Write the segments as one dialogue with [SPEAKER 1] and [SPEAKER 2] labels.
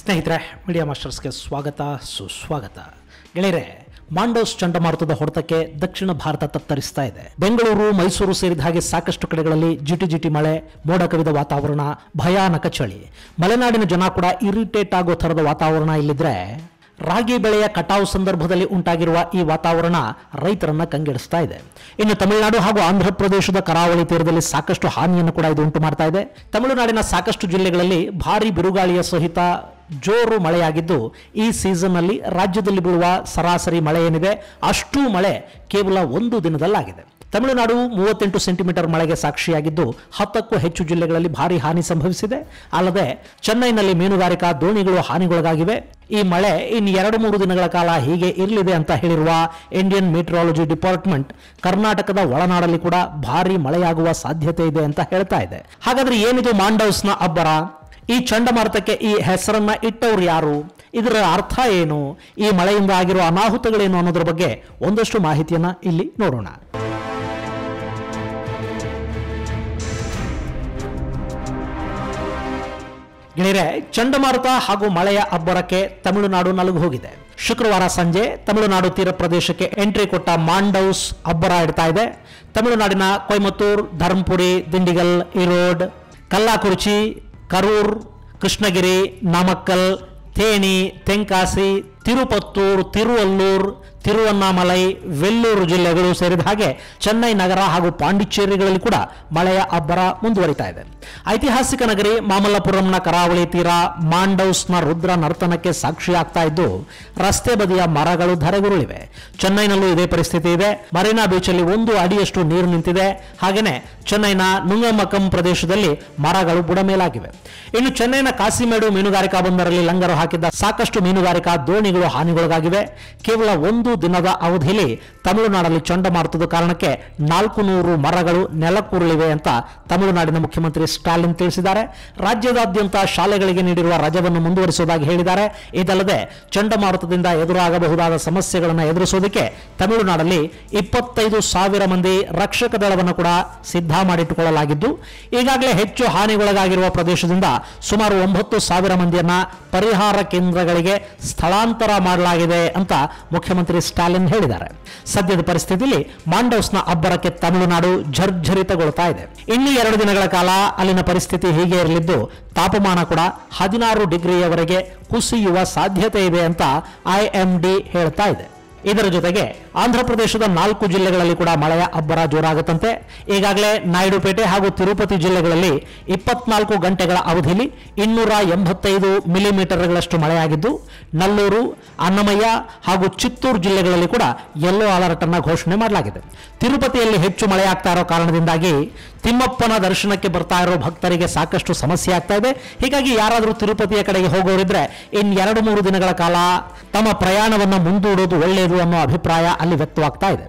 [SPEAKER 1] ಸ್ನೇಹಿತರೆ ಮೀಡಿಯಾ ಮಾಸ್ಟರ್ಸ್ಗೆ ಸ್ವಾಗತ ಸುಸ್ವಾಗತ ಗೆಳೆಯರೆ ಮಾಂಡೋಸ್ ಚಂಡಮಾರುತದ ಹೊಡೆತಕ್ಕೆ ದಕ್ಷಿಣ ಭಾರತ ತತ್ತರಿಸ್ತಾ ಇದೆ ಬೆಂಗಳೂರು ಮೈಸೂರು ಸೇರಿದ ಹಾಗೆ ಸಾಕಷ್ಟು ಕಡೆಗಳಲ್ಲಿ ಜಿಟಿ ಜಿಟಿ ಮಳೆ ಮೋಡ ಕವಿದ ವಾತಾವರಣ ಭಯಾನಕ ಚಳಿ ಮಲೆನಾಡಿನ ಜನ ಕೂಡ ಇರಿಟೇಟ್ ಆಗೋ ಥರದ ವಾತಾವರಣ ಇಲ್ಲಿದ್ರೆ ರಾಗಿ ಬೆಳೆಯ ಕಟಾವು ಸಂದರ್ಭದಲ್ಲಿ ಉಂಟಾಗಿರುವ ಈ ವಾತಾವರಣ ರೈತರನ್ನ ಕಂಗೆಡಿಸ್ತಾ ಇದೆ ಇನ್ನು ತಮಿಳುನಾಡು ಹಾಗೂ ಆಂಧ್ರ ಪ್ರದೇಶದ ಕರಾವಳಿ ತೀರದಲ್ಲಿ ಸಾಕಷ್ಟು ಹಾನಿಯನ್ನು ಕೂಡ ಇದು ಉಂಟು ಮಾಡ್ತಾ ಇದೆ ತಮಿಳುನಾಡಿನ ಸಾಕಷ್ಟು ಜಿಲ್ಲೆಗಳಲ್ಲಿ ಭಾರಿ ಬಿರುಗಾಳಿಯ ಸಹಿತ ಜೋರು ಮಳೆಯಾಗಿದ್ದು ಈ ಸೀಸನ್ನಲ್ಲಿ ರಾಜ್ಯದಲ್ಲಿ ಬೀಳುವ ಸರಾಸರಿ ಮಳೆ ಏನಿದೆ ಅಷ್ಟೂ ಮಳೆ ಕೇವಲ ಒಂದು ದಿನದಲ್ಲಾಗಿದೆ ತಮಿಳುನಾಡು ಮೂವತ್ತೆಂಟು ಸೆಂಟಿಮೀಟರ್ ಮಳೆಗೆ ಸಾಕ್ಷಿಯಾಗಿದ್ದು ಹತ್ತಕ್ಕೂ ಹೆಚ್ಚು ಜಿಲ್ಲೆಗಳಲ್ಲಿ ಭಾರಿ ಹಾನಿ ಸಂಭವಿಸಿದೆ ಅಲ್ಲದೆ ಚೆನ್ನೈನಲ್ಲಿ ಮೀನುಗಾರಿಕಾ ದೋಣಿಗಳು ಹಾನಿಗೊಳಗಾಗಿವೆ ಈ ಮಳೆ ಇನ್ನು ಎರಡು ಮೂರು ದಿನಗಳ ಕಾಲ ಹೀಗೆ ಇರಲಿದೆ ಅಂತ ಹೇಳಿರುವ ಇಂಡಿಯನ್ ಮೀಟರಾಲಜಿ ಡಿಪಾರ್ಟ್ಮೆಂಟ್ ಕರ್ನಾಟಕದ ಒಳನಾಡಲ್ಲಿ ಕೂಡ ಭಾರಿ ಮಳೆಯಾಗುವ ಸಾಧ್ಯತೆ ಇದೆ ಅಂತ ಹೇಳ್ತಾ ಇದೆ ಹಾಗಾದ್ರೆ ಏನಿದು ಮಾಂಡೌಸ್ನ ಅಬ್ಬರ ಈ ಚಂಡಮಾರುತಕ್ಕೆ ಈ ಹೆಸರನ್ನ ಇಟ್ಟವ್ರು ಯಾರು ಇದರ ಅರ್ಥ ಏನು ಈ ಮಳೆಯಿಂದ ಆಗಿರುವ ಅನಾಹುತಗಳೇನು ಅನ್ನೋದ್ರ ಬಗ್ಗೆ ಒಂದಷ್ಟು ಮಾಹಿತಿಯನ್ನ ಇಲ್ಲಿ ನೋಡೋಣ ಗೆಳೆಯರೆ ಚಂಡಮಾರುತ ಹಾಗೂ ಮಳೆಯ ಅಬ್ಬರಕ್ಕೆ ತಮಿಳುನಾಡು ನಲುಗು ಹೋಗಿದೆ ಶುಕ್ರವಾರ ಸಂಜೆ ತಮಿಳುನಾಡು ತೀರ ಪ್ರದೇಶಕ್ಕೆ ಎಂಟ್ರಿ ಕೊಟ್ಟ ಮಾಂಡೌಸ್ ಅಬ್ಬರ ಇಡ್ತಾ ಇದೆ ತಮಿಳುನಾಡಿನ ಕೊಯಮತ್ತೂರ್ ಧರ್ಮಪುರಿ ದಿಂಡಿಗಲ್ ಈರೋಡ್ ಕಲ್ಲಾಕುರ್ಚಿ ಕರೂರ್ ಕೃಷ್ಣಗಿರಿ ನಾಮಕ್ಕಲ್ ಥೇಣಿ ತೆಂಕಾಸಿ ತಿರುಪತ್ತೂರ್ ತಿರುವಲ್ಲೂರ್ ತಿರುವಣ್ಣಾಮಲೈ ವೆಲ್ಲೂರು ಜಿಲ್ಲೆಗಳು ಸೇರಿದ ಹಾಗೆ ಚೆನ್ನೈ ನಗರ ಹಾಗೂ ಪಾಂಡಿಚೇರಿಗಳಲ್ಲಿ ಕೂಡ ಮಳೆಯ ಅಬ್ಬರ ಮುಂದುವರಿತಾ ಇದೆ ಐತಿಹಾಸಿಕ ನಗರಿ ಮಾಮಲ್ಲಪುರಂನ ಕರಾವಳಿ ತೀರ ಮಾಂಡೌಸ್ನ ರುದ್ರ ನರ್ತನಕ್ಕೆ ಸಾಕ್ಷಿಯಾಗ್ತಾ ಇದ್ದು ರಸ್ತೆ ಬದಿಯ ಮರಗಳು ಧರೆಗುರುಳಿವೆ ಚೆನ್ನೈನಲ್ಲೂ ಇದೇ ಪರಿಸ್ಥಿತಿ ಇದೆ ಮರೀನಾ ಬೀಚಲ್ಲಿ ಒಂದು ಅಡಿಯಷ್ಟು ನೀರು ನಿಂತಿದೆ ಹಾಗೆಯೇ ಚೆನ್ನೈನ ನುಂಗಮಕಂ ಪ್ರದೇಶದಲ್ಲಿ ಮರಗಳು ಬುಡಮೇಲಾಗಿವೆ ಇನ್ನು ಚೆನ್ನೈನ ಕಾಸಿಮೇಡು ಮೀನುಗಾರಿಕಾ ಬಂದರಲ್ಲಿ ಲಂಗರು ಹಾಕಿದ್ದ ಸಾಕಷ್ಟು ಮೀನುಗಾರಿಕಾ ದೋಣಿಗಳು ಹಾನಿಗೊಳಗಾಗಿವೆ ಕೇವಲ ಒಂದು ದಿನದ ಅವಧಿಯಲ್ಲಿ ತಮಿಳುನಾಡಲ್ಲಿ ಚಂಡಮಾರುತದ ಕಾರಣಕ್ಕೆ ನಾಲ್ಕು ನೂರು ಮರಗಳು ನೆಲಕ್ಕುರುಳಿವೆ ಅಂತ ತಮಿಳುನಾಡಿನ ಮುಖ್ಯಮಂತ್ರಿ ಸ್ಟಾಲಿನ್ ತಿಳಿಸಿದ್ದಾರೆ ರಾಜ್ಯದಾದ್ಯಂತ ಶಾಲೆಗಳಿಗೆ ನೀಡಿರುವ ರಜವನ್ನು ಮುಂದುವರಿಸುವುದಾಗಿ ಹೇಳಿದ್ದಾರೆ ಇದಲ್ಲದೆ ಚಂಡಮಾರುತದಿಂದ ಎದುರಾಗಬಹುದಾದ ಸಮಸ್ಯೆಗಳನ್ನು ಎದುರಿಸುವುದಕ್ಕೆ ತಮಿಳುನಾಡಲ್ಲಿ ಇಪ್ಪತ್ತೈದು ಸಾವಿರ ಮಂದಿ ರಕ್ಷಕ ದಳವನ್ನು ಕೂಡ ಸಿದ್ಧ ಮಾಡಿಟ್ಟುಕೊಳ್ಳಲಾಗಿದ್ದು ಈಗಾಗಲೇ ಹೆಚ್ಚು ಹಾನಿಗೊಳಗಾಗಿರುವ ಪ್ರದೇಶದಿಂದ ಸುಮಾರು ಒಂಬತ್ತು ಸಾವಿರ ಮಂದಿಯನ್ನ ಪರಿಹಾರ ಕೇಂದ್ರಗಳಿಗೆ ಸ್ಥಳಾಂತರ ಮಾಡಲಾಗಿದೆ ಅಂತ ಮುಖ್ಯಮಂತ್ರಿ ಸ್ಟಾಲಿನ್ ಹೇಳಿದ್ದಾರೆ ಸದ್ಯದ ಪರಿಸ್ಥಿತಿಯಲ್ಲಿ ಮಾಂಡೌಸ್ನ ಅಬ್ಬರಕ್ಕೆ ತಮಿಳುನಾಡು ಜರ್ಜರಿತಗೊಳ್ತಾ ಇದೆ ಇನ್ನು ಎರಡು ದಿನಗಳ ಕಾಲ ಅಲ್ಲಿನ ಪರಿಸ್ಥಿತಿ ಹೀಗೆ ಇರಲಿದ್ದು ತಾಪಮಾನ ಕೂಡ ಹದಿನಾರು ಡಿಗ್ರಿಯವರೆಗೆ ಕುಸಿಯುವ ಸಾಧ್ಯತೆ ಇದೆ ಅಂತ ಐಎಂಡಿ ಹೇಳ್ತಾ ಇದೆ ಇದರ ಜೊತೆಗೆ ಆಂಧ್ರ ಪ್ರದೇಶದ ನಾಲ್ಕು ಜಿಲ್ಲೆಗಳಲ್ಲಿ ಕೂಡ ಮಳೆಯ ಅಬ್ಬರ ಜೋರಾಗುತ್ತಂತೆ ಈಗಾಗಲೇ ನಾಯ್ಡುಪೇಟೆ ಹಾಗೂ ತಿರುಪತಿ ಜಿಲ್ಲೆಗಳಲ್ಲಿ ಇಪ್ಪತ್ನಾಲ್ಕು ಗಂಟೆಗಳ ಅವಧಿಯಲ್ಲಿ ಇನ್ನೂರ ಎಂಬತ್ತೈದು ಮಿಲಿಮೀಟರ್ಗಳಷ್ಟು ಮಳೆಯಾಗಿದ್ದು ನಲ್ಲೂರು ಅನ್ನಮಯ್ಯ ಹಾಗೂ ಚಿತ್ತೂರು ಜಿಲ್ಲೆಗಳಲ್ಲಿ ಕೂಡ ಯೆಲ್ಲೋ ಅಲರ್ಟ್ ಅನ್ನ ಘೋಷಣೆ ಮಾಡಲಾಗಿದೆ ತಿರುಪತಿಯಲ್ಲಿ ಹೆಚ್ಚು ಮಳೆಯಾಗ್ತಾ ಇರೋ ಕಾರಣದಿಂದಾಗಿ ತಿಮ್ಮಪ್ಪನ ದರ್ಶನಕ್ಕೆ ಬರ್ತಾ ಇರೋ ಭಕ್ತರಿಗೆ ಸಾಕಷ್ಟು ಸಮಸ್ಯೆ ಆಗ್ತಾ ಇದೆ ಹೀಗಾಗಿ ಯಾರಾದರೂ ತಿರುಪತಿಯ ಕಡೆಗೆ ಹೋಗೋರಿದ್ರೆ ಇನ್ ಎರಡು ಮೂರು ದಿನಗಳ ಕಾಲ ತಮ್ಮ ಪ್ರಯಾಣವನ್ನು ಮುಂದೂಡೋದು ಒಳ್ಳೆಯದು ಅನ್ನೋ ಅಭಿಪ್ರಾಯ ಅಲ್ಲಿ ವ್ಯಕ್ತವಾಗ್ತಾ ಇದೆ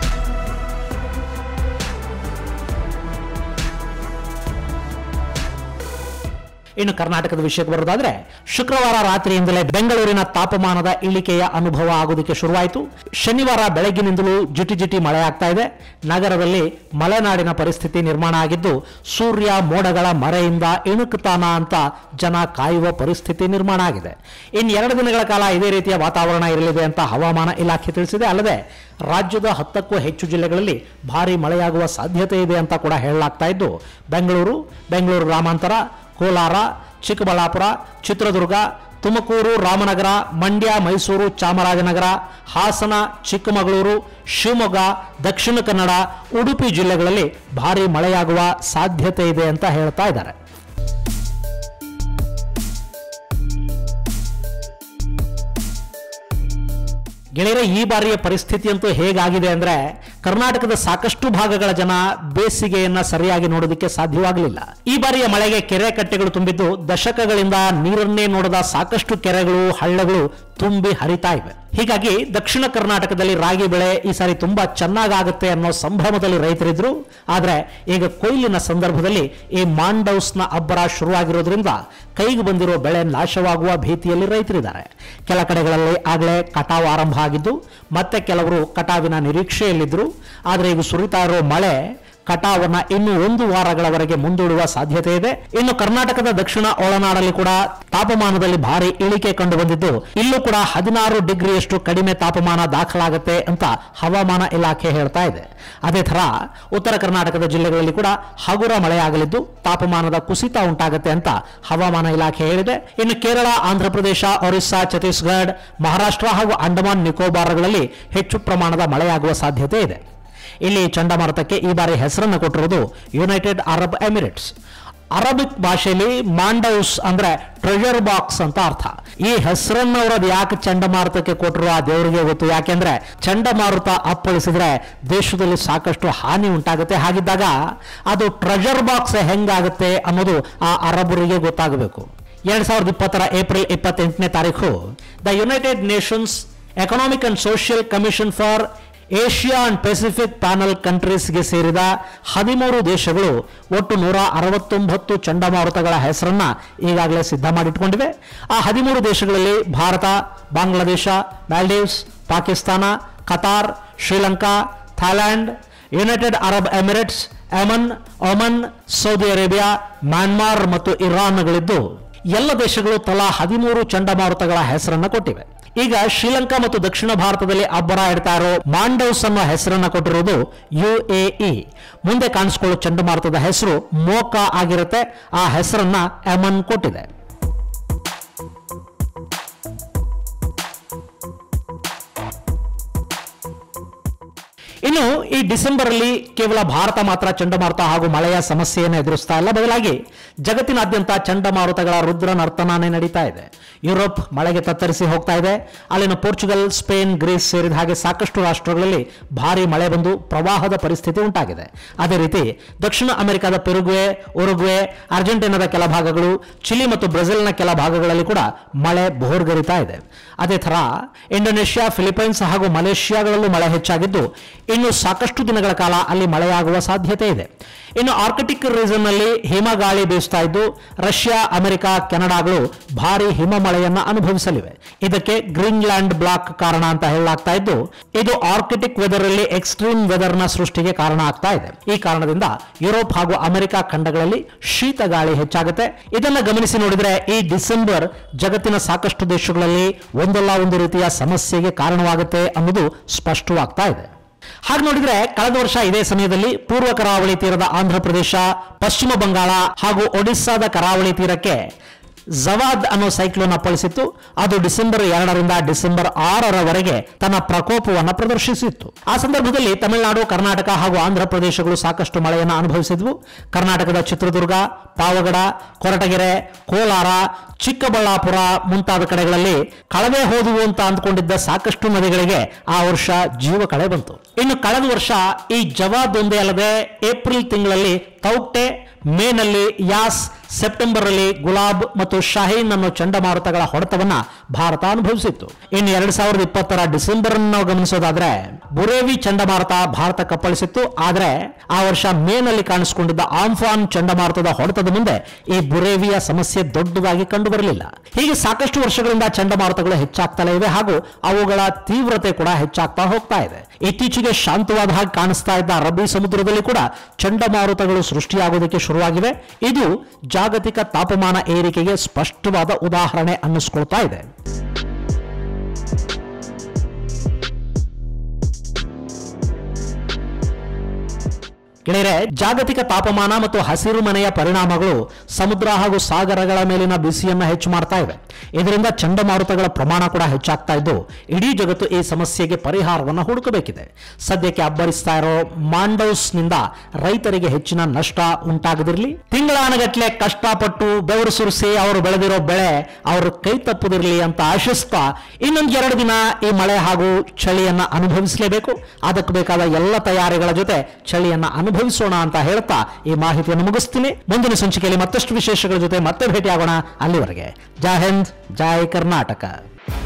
[SPEAKER 1] ಇನ್ನು ಕರ್ನಾಟಕದ ವಿಷಯಕ್ಕೆ ಬರೋದಾದ್ರೆ ಶುಕ್ರವಾರ ರಾತ್ರಿಯಿಂದಲೇ ಬೆಂಗಳೂರಿನ ತಾಪಮಾನದ ಇಳಿಕೆಯ ಅನುಭವ ಆಗೋದಕ್ಕೆ ಶುರುವಾಯಿತು ಶನಿವಾರ ಬೆಳಗ್ಗಿನಿಂದಲೂ ಜಿಟಿ ಜಿಟಿ ಮಳೆ ಆಗ್ತಾ ಇದೆ ನಗರದಲ್ಲಿ ಮಲೆನಾಡಿನ ಪರಿಸ್ಥಿತಿ ನಿರ್ಮಾಣ ಆಗಿದ್ದು ಸೂರ್ಯ ಮೋಡಗಳ ಮರೆಯಿಂದ ಇಣುಕುತ್ತಾನ ಅಂತ ಜನ ಕಾಯುವ ಪರಿಸ್ಥಿತಿ ನಿರ್ಮಾಣ ಆಗಿದೆ ಇನ್ನು ಎರಡು ದಿನಗಳ ಕಾಲ ಇದೇ ರೀತಿಯ ವಾತಾವರಣ ಇರಲಿದೆ ಅಂತ ಹವಾಮಾನ ಇಲಾಖೆ ತಿಳಿಸಿದೆ ಅಲ್ಲದೆ ರಾಜ್ಯದ ಹತ್ತಕ್ಕೂ ಹೆಚ್ಚು ಜಿಲ್ಲೆಗಳಲ್ಲಿ ಭಾರಿ ಮಳೆಯಾಗುವ ಸಾಧ್ಯತೆ ಇದೆ ಅಂತ ಕೂಡ ಹೇಳಲಾಗ್ತಾ ಇದ್ದು ಬೆಂಗಳೂರು ಬೆಂಗಳೂರು ಗ್ರಾಮಾಂತರ ಕೋಲಾರ ಚಿಕ್ಕಬಳ್ಳಾಪುರ ಚಿತ್ರದುರ್ಗ ತುಮಕೂರು ರಾಮನಗರ ಮಂಡ್ಯ ಮೈಸೂರು ಚಾಮರಾಜನಗರ ಹಾಸನ ಚಿಕ್ಕಮಗಳೂರು ಶಿವಮೊಗ್ಗ ದಕ್ಷಿಣ ಕನ್ನಡ ಉಡುಪಿ ಜಿಲ್ಲೆಗಳಲ್ಲಿ ಭಾರಿ ಮಳೆಯಾಗುವ ಸಾಧ್ಯತೆ ಇದೆ ಅಂತ ಹೇಳ್ತಾ ಇದ್ದಾರೆ ಗೆಳೆಯರೆ ಈ ಬಾರಿಯ ಪರಿಸ್ಥಿತಿ ಅಂತೂ ಹೇಗಾಗಿದೆ ಅಂದ್ರೆ ಕರ್ನಾಟಕದ ಸಾಕಷ್ಟು ಭಾಗಗಳ ಜನ ಬೇಸಿಗೆಯನ್ನ ಸರಿಯಾಗಿ ನೋಡೋದಕ್ಕೆ ಸಾಧ್ಯವಾಗಲಿಲ್ಲ ಈ ಬಾರಿಯ ಮಳೆಗೆ ಕೆರೆ ಕಟ್ಟೆಗಳು ತುಂಬಿದ್ದು ದಶಕಗಳಿಂದ ನೀರನ್ನೇ ನೋಡದ ಸಾಕಷ್ಟು ಕೆರೆಗಳು ಹಳ್ಳಗಳು ತುಂಬಿ ಹರಿತಾ ಇವೆ ಹೀಗಾಗಿ ದಕ್ಷಿಣ ಕರ್ನಾಟಕದಲ್ಲಿ ರಾಗಿ ಬೆಳೆ ಈ ಸಾರಿ ತುಂಬಾ ಚೆನ್ನಾಗಾಗುತ್ತೆ ಅನ್ನೋ ಸಂಭ್ರಮದಲ್ಲಿ ರೈತರಿದ್ರು ಆದ್ರೆ ಈಗ ಕೊಯ್ಲಿನ ಸಂದರ್ಭದಲ್ಲಿ ಈ ಮಾಂಡೌಸ್ನ ಅಬ್ಬರ ಶುರುವಾಗಿರೋದ್ರಿಂದ ಕೈಗೆ ಬಂದಿರೋ ಬೆಳೆ ನಾಶವಾಗುವ ಭೀತಿಯಲ್ಲಿ ರೈತರಿದ್ದಾರೆ ಕೆಲ ಕಡೆಗಳಲ್ಲಿ ಆಗಲೇ ಕಟಾವು ಆರಂಭ ಆಗಿದ್ದು ಮತ್ತೆ ಕೆಲವರು ಕಟಾವಿನ ನಿರೀಕ್ಷೆಯಲ್ಲಿದ್ದರು ಆದರೆ ಈಗ ಸುರಿತಾ ಇರೋ ಮಳೆ ಕಟಾವನ್ನ ಇನ್ನು ಒಂದು ವಾರಗಳವರೆಗೆ ಮುಂದೂಡುವ ಸಾಧ್ಯತೆ ಇದೆ ಇನ್ನು ಕರ್ನಾಟಕದ ದಕ್ಷಿಣ ಒಳನಾಡಲ್ಲಿ ಕೂಡ ತಾಪಮಾನದಲ್ಲಿ ಭಾರಿ ಇಳಿಕೆ ಕಂಡು ಬಂದಿದ್ದು ಇಲ್ಲೂ ಕೂಡ ಹದಿನಾರು ಡಿಗ್ರಿಯಷ್ಟು ಕಡಿಮೆ ತಾಪಮಾನ ದಾಖಲಾಗುತ್ತೆ ಅಂತ ಹವಾಮಾನ ಇಲಾಖೆ ಹೇಳ್ತಾ ಇದೆ ಅದೇ ತರ ಉತ್ತರ ಕರ್ನಾಟಕದ ಜಿಲ್ಲೆಗಳಲ್ಲಿ ಕೂಡ ಹಗುರ ಮಳೆಯಾಗಲಿದ್ದು ತಾಪಮಾನದ ಕುಸಿತ ಉಂಟಾಗುತ್ತೆ ಅಂತ ಹವಾಮಾನ ಇಲಾಖೆ ಹೇಳಿದೆ ಇನ್ನು ಕೇರಳ ಆಂಧ್ರಪ್ರದೇಶ ಒರಿಸ್ಸಾ ಛತ್ತೀಸ್ಗಢ ಮಹಾರಾಷ್ಟ್ರ ಹಾಗೂ ಅಂಡಮಾನ್ ನಿಕೋಬಾರ್ಗಳಲ್ಲಿ ಹೆಚ್ಚು ಪ್ರಮಾಣದ ಮಳೆಯಾಗುವ ಸಾಧ್ಯತೆ ಇದೆ ಇಲ್ಲಿ ಚಂಡಮಾರುತಕ್ಕೆ ಈ ಬಾರಿ ಹೆಸರನ್ನು ಕೊಟ್ಟಿರುವುದು ಯುನೈಟೆಡ್ ಅರಬ್ ಎಮಿರೇಟ್ಸ್ ಅರಬಿಕ್ ಭಾಷೆಯಲ್ಲಿ ಮಾಂಡೌಸ್ ಅಂದ್ರೆ ಟ್ರೆಜರ್ ಬಾಕ್ಸ್ ಅಂತ ಅರ್ಥ ಈ ಹೆಸರನ್ನು ಅವ್ರದ್ದು ಯಾಕೆ ಚಂಡಮಾರುತಕ್ಕೆ ಕೊಟ್ಟರು ಆ ದೇವರಿಗೆ ಗೊತ್ತು ಯಾಕೆಂದ್ರೆ ಚಂಡಮಾರುತ ಅಪ್ಪಳಿಸಿದ್ರೆ ದೇಶದಲ್ಲಿ ಸಾಕಷ್ಟು ಹಾನಿ ಉಂಟಾಗುತ್ತೆ ಹಾಗಿದ್ದಾಗ ಅದು ಟ್ರೆಜರ್ ಬಾಕ್ಸ್ ಹೆಂಗಾಗುತ್ತೆ ಅನ್ನೋದು ಆ ಅರಬರಿಗೆ ಗೊತ್ತಾಗಬೇಕು ಎರಡ್ ಸಾವಿರದ ಇಪ್ಪತ್ತರ ಏಪ್ರಿಲ್ ಇಪ್ಪತ್ತೆಂಟನೇ ತಾರೀಕು the United Nations Economic and Social Commission for Asia and Pacific panel ಕಂಟ್ರೀಸ್ಗೆ ಸೇರಿದ ಹದಿಮೂರು ದೇಶಗಳು ಒಟ್ಟು ನೂರ ಅರವತ್ತೊಂಬತ್ತು ಚಂಡಮಾರುತಗಳ ಹೆಸರನ್ನ ಈಗಾಗಲೇ ಸಿದ್ಧ ಮಾಡಿಟ್ಕೊಂಡಿವೆ ಆ ಹದಿಮೂರು ದೇಶಗಳಲ್ಲಿ Bharat Bangladesh Maldives Pakistan Qatar Sri Lanka Thailand United Arab Emirates Yemen Oman Saudi Arabia Myanmar ಮತ್ತು ಇರಾನ್ಗಳಿದ್ದು ಎಲ್ಲ ದೇಶಗಳು ತಲಾ ಹದಿಮೂರು ಚಂಡಮಾರುತಗಳ ಹೆಸರನ್ನ ಕೊಟ್ಟಿವೆ ಈಗ ಶ್ರೀಲಂಕಾ ಮತ್ತು ದಕ್ಷಿಣ ಭಾರತದಲ್ಲಿ ಅಬ್ಬರ ಇಡ್ತಾ ಇರೋ ಮಾಂಡೌಸ್ ಅನ್ನೋ ಹೆಸರನ್ನ ಕೊಟ್ಟಿರುವುದು ಯುಎಇ ಮುಂದೆ ಕಾಣಿಸ್ಕೊಳ್ಳೋ ಚಂಡಮಾರುತದ ಹೆಸರು ಮೋಕಾ ಆಗಿರುತ್ತೆ ಆ ಹೆಸರನ್ನ ಎಮನ್ ಕೊಟ್ಟಿದೆ ಇನ್ನು ಈ ಡಿಸೆಂಬರ್ ಅಲ್ಲಿ ಕೇವಲ ಭಾರತ ಮಾತ್ರ ಚಂಡಮಾರುತ ಹಾಗೂ ಮಳೆಯ ಸಮಸ್ಯೆಯನ್ನು ಎದುರಿಸ್ತಾ ಇಲ್ಲ ಬದಲಾಗಿ ಜಗತ್ತಿನಾದ್ಯಂತ ಚಂಡಮಾರುತಗಳ ರುದ್ರ ನರ್ತನಾನೇ ನಡೀತಾ ಇದೆ ಯುರೋಪ್ ಮಳೆಗೆ ತತ್ತರಿಸಿ ಹೋಗ್ತಾ ಇದೆ ಅಲ್ಲಿನ ಪೋರ್ಚುಗಲ್ ಸ್ಪೇನ್ ಗ್ರೀಸ್ ಸೇರಿದ ಹಾಗೆ ಸಾಕಷ್ಟು ರಾಷ್ಟ್ರಗಳಲ್ಲಿ ಭಾರಿ ಮಳೆ ಬಂದು ಪ್ರವಾಹದ ಪರಿಸ್ಥಿತಿ ಉಂಟಾಗಿದೆ ಅದೇ ರೀತಿ ದಕ್ಷಿಣ ಅಮೆರಿಕದ ಪೆರುಗ್ವೆ ಉರುಗ್ವೆ ಅರ್ಜೆಂಟೀನಾದ ಕೆಲ ಭಾಗಗಳು ಚಿಲಿ ಮತ್ತು ಬ್ರೆಜಿಲ್ನ ಕೆಲ ಭಾಗಗಳಲ್ಲಿ ಕೂಡ ಮಳೆ ಬೋರ್ಗರಿತಾ ಇದೆ ಅದೇ ಥರ ಇಂಡೋನೇಷ್ಯಾ ಫಿಲಿಪೈನ್ಸ್ ಹಾಗೂ ಮಲೇಷ್ಯಾಗಳಲ್ಲೂ ಮಳೆ ಹೆಚ್ಚಾಗಿದ್ದು ಇನ್ನು ಸಾಕಷ್ಟು ದಿನಗಳ ಕಾಲ ಅಲ್ಲಿ ಮಳೆಯಾಗುವ ಸಾಧ್ಯತೆ ಇದೆ ಇನ್ನು ಆರ್ಕಟಿಕ್ ರೀಸನ್ ನಲ್ಲಿ ಹಿಮಗಾಳಿ ಬೀಸ್ತಾ ಇದ್ದು ರಷ್ಯಾ ಅಮೆರಿಕ ಕೆನಡಾಗಳು ಭಾರಿ ಹಿಮ ಮಳೆಯನ್ನ ಅನುಭವಿಸಲಿವೆ ಇದಕ್ಕೆ ಗ್ರೀನ್ಲ್ಯಾಂಡ್ ಬ್ಲಾಕ್ ಕಾರಣ ಅಂತ ಹೇಳಲಾಗ್ತಾ ಇದ್ದು ಇದು ಆರ್ಕಿಟಿಕ್ ವೆದರ್ ಅಲ್ಲಿ ಎಕ್ಸ್ಟ್ರೀಮ್ ವೆದರ್ ನ ಸೃಷ್ಟಿಗೆ ಕಾರಣ ಆಗ್ತಾ ಇದೆ ಈ ಕಾರಣದಿಂದ ಯುರೋಪ್ ಹಾಗೂ ಅಮೆರಿಕ ಖಂಡಗಳಲ್ಲಿ ಶೀತ ಗಾಳಿ ಹೆಚ್ಚಾಗುತ್ತೆ ಇದನ್ನ ಗಮನಿಸಿ ನೋಡಿದ್ರೆ ಈ ಡಿಸೆಂಬರ್ ಜಗತ್ತಿನ ಸಾಕಷ್ಟು ದೇಶಗಳಲ್ಲಿ ಒಂದಲ್ಲ ಒಂದು ರೀತಿಯ ಸಮಸ್ಯೆಗೆ ಕಾರಣವಾಗುತ್ತೆ ಅನ್ನೋದು ಸ್ಪಷ್ಟವಾಗ್ತಾ ಇದೆ ಹಾಗೆ ನೋಡಿದ್ರೆ ಕಳೆದ ವರ್ಷ ಇದೇ ಸಮಯದಲ್ಲಿ ಪೂರ್ವ ಕರಾವಳಿ ತೀರದ ಆಂಧ್ರ ಪ್ರದೇಶ ಪಶ್ಚಿಮ ಬಂಗಾಳ ಹಾಗೂ ಒಡಿಸ್ಸಾದ ಕರಾವಳಿ ತೀರಕ್ಕೆ ಜವಾದ್ ಅನ್ನೋ ಸೈಕ್ಲೋನ್ ಅಪ್ಪಳಿಸಿತ್ತು ಅದು ಡಿಸೆಂಬರ್ ಎರಡರಿಂದ ಡಿಸೆಂಬರ್ ಆರರವರೆಗೆ ತನ್ನ ಪ್ರಕೋಪವನ್ನು ಪ್ರದರ್ಶಿಸಿತ್ತು ಆ ಸಂದರ್ಭದಲ್ಲಿ ತಮಿಳುನಾಡು ಕರ್ನಾಟಕ ಹಾಗೂ ಆಂಧ್ರ ಪ್ರದೇಶಗಳು ಸಾಕಷ್ಟು ಮಳೆಯನ್ನು ಅನುಭವಿಸಿದ್ವು ಕರ್ನಾಟಕದ ಚಿತ್ರದುರ್ಗ ಪಾವಗಡ ಕೊರಟಗೆರೆ ಕೋಲಾರ ಚಿಕ್ಕಬಳ್ಳಾಪುರ ಮುಂತಾದ ಕಡೆಗಳಲ್ಲಿ ಕಳವೆ ಹೋದುವು ಅಂತ ಅಂದ್ಕೊಂಡಿದ್ದ ಸಾಕಷ್ಟು ನದಿಗಳಿಗೆ ಆ ವರ್ಷ ಜೀವ ಕಳೆ ಬಂತು ಇನ್ನು ಕಳೆದ ವರ್ಷ ಈ ಜವಾದ್ ಒಂದೇ ಅಲ್ಲದೆ ಏಪ್ರಿಲ್ ತಿಂಗಳಲ್ಲಿ ತೌಕ್ಟೆ ಮೇನಲ್ಲಿ ಯಾಸ್ ಸೆಪ್ಟೆಂಬರ್ ಅಲ್ಲಿ ಗುಲಾಬ್ ಮತ್ತು ಶಾಹೀನ್ ಅನ್ನೋ ಚಂಡಮಾರುತಗಳ ಹೊಡೆತವನ್ನ ಭಾರತ ಅನುಭವಿಸಿತ್ತು ಇನ್ನು ಎರಡ್ ಸಾವಿರದ ಇಪ್ಪತ್ತರ ಡಿಸೆಂಬರ್ ಅನ್ನು ನಾವು ಗಮನಿಸೋದಾದ್ರೆ ಬುರೇವಿ ಚಂಡಮಾರುತ ಭಾರತ ಕಪ್ಪಳಿಸಿತ್ತು ಆದ್ರೆ ಆ ವರ್ಷ ಮೇನಲ್ಲಿ ಕಾಣಿಸಿಕೊಂಡಿದ್ದ ಆಂಫಾನ್ ಚಂಡಮಾರುತದ ಹೊಡೆತದ ಮುಂದೆ ಈ ಬುರೇವಿಯ ಸಮಸ್ಯೆ ದೊಡ್ಡದಾಗಿ ಕಂಡು ಬರಲಿಲ್ಲ ಹೀಗೆ ಸಾಕಷ್ಟು ವರ್ಷಗಳಿಂದ ಚಂಡಮಾರುತಗಳು ಹೆಚ್ಚಾಗ್ತಲೇ ಇವೆ ಹಾಗೂ ಅವುಗಳ ತೀವ್ರತೆ ಕೂಡ ಹೆಚ್ಚಾಗ್ತಾ ಹೋಗ್ತಾ ಇದೆ ಇತ್ತೀಚೆಗೆ ಶಾಂತವಾದ ಹಾಗೆ ಕಾಣಿಸ್ತಾ ಇದ್ದ ಅರಬ್ಬಿ ಸಮುದ್ರದಲ್ಲಿ ಕೂಡ ಚಂಡಮಾರುತಗಳು ಸೃಷ್ಟಿಯಾಗೋದಕ್ಕೆ ಶುರುವಾಗಿವೆ ಇದು ಜಾಗತಿಕ ತಾಪಮಾನ ಏರಿಕೆಗೆ ಸ್ಪಷ್ಟವಾದ ಉದಾಹರಣೆ ಅನ್ನಿಸ್ಕೊಳ್ತಾ ಇದೆ ಗೆಳೆಯರೆ ಜಾಗತಿಕ ತಾಪಮಾನ ಮತ್ತು ಹಸಿರು ಮನೆಯ ಪರಿಣಾಮಗಳು ಸಮುದ್ರ ಹಾಗೂ ಸಾಗರಗಳ ಮೇಲಿನ ಬಿಸಿಯನ್ನ ಹೆಚ್ಚು ಮಾಡ್ತಾ ಇವೆ ಇದರಿಂದ ಚಂಡಮಾರುತಗಳ ಪ್ರಮಾಣ ಕೂಡ ಹೆಚ್ಚಾಗ್ತಾ ಇದ್ದು ಇಡೀ ಜಗತ್ತು ಈ ಸಮಸ್ಯೆಗೆ ಪರಿಹಾರವನ್ನು ಹುಡುಕಬೇಕಿದೆ ಸದ್ಯಕ್ಕೆ ಅಬ್ಬರಿಸ್ತಾ ಇರೋ ಮಾಂಡೌಸ್ನಿಂದ ರೈತರಿಗೆ ಹೆಚ್ಚಿನ ನಷ್ಟ ಉಂಟಾಗದಿರಲಿ ತಿಂಗಳಾನಗಟ್ಲೆ ಕಷ್ಟಪಟ್ಟು ಬೆವರು ಸುರಿಸಿ ಅವರು ಬೆಳೆದಿರೋ ಬೆಳೆ ಅವರು ಕೈ ತಪ್ಪದಿರಲಿ ಅಂತ ಆಶಿಸ್ತಾ ಇನ್ನೊಂದು ಎರಡು ದಿನ ಈ ಮಳೆ ಹಾಗೂ ಚಳಿಯನ್ನ ಅನುಭವಿಸಲೇಬೇಕು ಅದಕ್ಕೆ ಬೇಕಾದ ಎಲ್ಲ ತಯಾರಿಗಳ ಜೊತೆ ಚಳಿಯನ್ನ ಅನುಭವಿಸೋಣ ಅಂತ ಹೇಳ್ತಾ ಈ ಮಾಹಿತಿಯನ್ನು ಮುಗಿಸ್ತೀನಿ ಮುಂದಿನ ಸಂಚಿಕೆಯಲ್ಲಿ ಮತ್ತಷ್ಟು ವಿಶೇಷಗಳ ಜೊತೆ ಮತ್ತೆ ಭೇಟಿಯಾಗೋಣ ಅಲ್ಲಿವರೆಗೆ ಜೈ ಹಿಂದ್ ಜೈ ಕರ್ನಾಟಕ